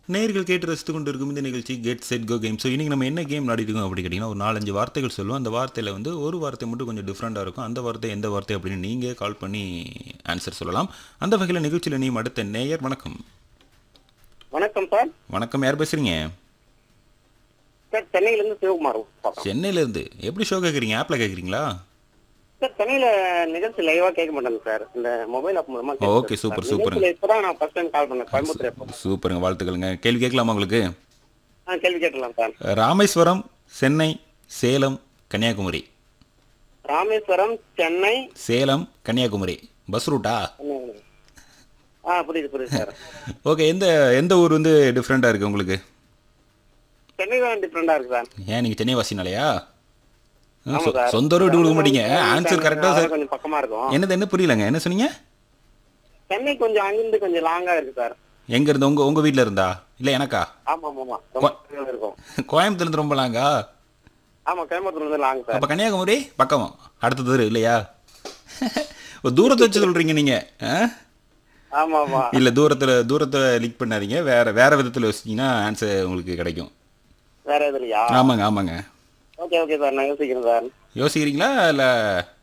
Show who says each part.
Speaker 1: நேயர்கள் கேட்டு ரசித்து கொண்டு இருக்கும் இந்த நிகழ்ச்சி get set go game so இன்றைக்கி நம்ம என்ன கேம் விளையாடிட்டு இருக்கோம் அப்படி கேட்டிங்கன்னா ஒரு நாலஞ்சு வார்த்தைகள் சொல்லுவோம் அந்த வார்த்தையில் வந்து ஒரு வார்த்தை மட்டும் கொஞ்சம் டிஃப்ரெண்ட்டாக இருக்கும் அந்த வார்த்தை எந்த வார்த்தை அப்படின்னு நீங்கள் கால் பண்ணி ஆன்சர் சொல்லலாம் அந்த வகையில் நிகழ்ச்சியில் நீ அடுத்த நேயர் வணக்கம்
Speaker 2: வணக்கம் சார்
Speaker 1: வணக்கம் யார் பேசுகிறீங்க
Speaker 2: சார் சென்னையிலேருந்து சிவகுமார் பார்க்குறோம்
Speaker 1: சென்னையிலேருந்து எப்படி ஷோ கேட்குறீங்க ஆப்பில் கேட்குறீங்களா
Speaker 2: சார் சென்னையில நிகழ்ச்சி லைவா கேட்க மாட்டேங்க சார் இந்த மொபைல் ஆப் மூலமா கேட்குறேன்
Speaker 1: Okay,
Speaker 2: சார்.
Speaker 1: super, super.
Speaker 2: நிகழ்ச்சியில இப்பதான் நான் ஃபர்ஸ்ட் டைம் கால் பண்ணேன் கோயம்புத்தூர் எப்போ
Speaker 1: சூப்பருங்க வாழ்த்துக்களுங்க கேள்வி கேட்கலாமா உங்களுக்கு
Speaker 2: ஆ கேள்வி கேட்கலாம் சார்
Speaker 1: ராமேஸ்வரம் சென்னை சேலம் கன்னியாகுமரி
Speaker 2: ராமேஸ்வரம் சென்னை
Speaker 1: சேலம் கன்னியாகுமரி பஸ் ரூட்டா
Speaker 2: கன்னியாகுமரி. ஆ புரியுது புரியுது சார்
Speaker 1: ஓகே எந்த எந்த ஊர் வந்து டிஃப்ரெண்ட்டாக இருக்குது உங்களுக்கு
Speaker 2: சென்னை தான் டிஃப்ரெண்டா இருக்கு சார்
Speaker 1: ஏன் நீங்கள் சென்னை வாசினாலையா ஆ,
Speaker 2: ஆமா
Speaker 1: சொ-
Speaker 2: சார்.
Speaker 1: சொந்த ஊர் விட்டு கொடுக்க மாட்டீங்க ஆன்சர் கரெக்டாக
Speaker 2: அதனால
Speaker 1: சார்
Speaker 2: கொஞ்சம் பக்கமா இருக்கும்
Speaker 1: என்னது என்ன புரியலங்க என்ன சொன்னீங்க
Speaker 2: சென்னை கொஞ்சம் அங்கிருந்து கொஞ்சம் லாங்கா இருக்கு சார்
Speaker 1: எங்க இருந்து உங்க உங்க வீட்ல இருந்தா இல்ல எனக்கா
Speaker 2: ஆமா ஆமா ஆமா ரொம்ப தூரம் இருக்கும்
Speaker 1: கோயம்புத்தூர்ல இருந்து ரொம்ப லாங்கா
Speaker 2: ஆமா கோயம்புத்தூர்ல இருந்து லாங் சார்
Speaker 1: அப்ப கன்னியாகுமரி பக்கம் அடுத்த தெரு இல்லையா ஒரு தூரத்தை வச்சு சொல்றீங்க நீங்க ஆ?
Speaker 2: ஆமா ஆமா
Speaker 1: இல்ல தூரத்துல தூரத்தை லிங்க் பண்ணாதீங்க வேற வேற விதத்துல யோசிச்சீங்கன்னா ஆன்சர் உங்களுக்கு கிடைக்கும்
Speaker 2: வேற எதுலையா
Speaker 1: ஆமாங்க ஆமாங்க
Speaker 2: ஓகே ஓகே சார் நான் யோசிக்கிறேன் சார்
Speaker 1: யோசிக்கிறீங்களா இல்ல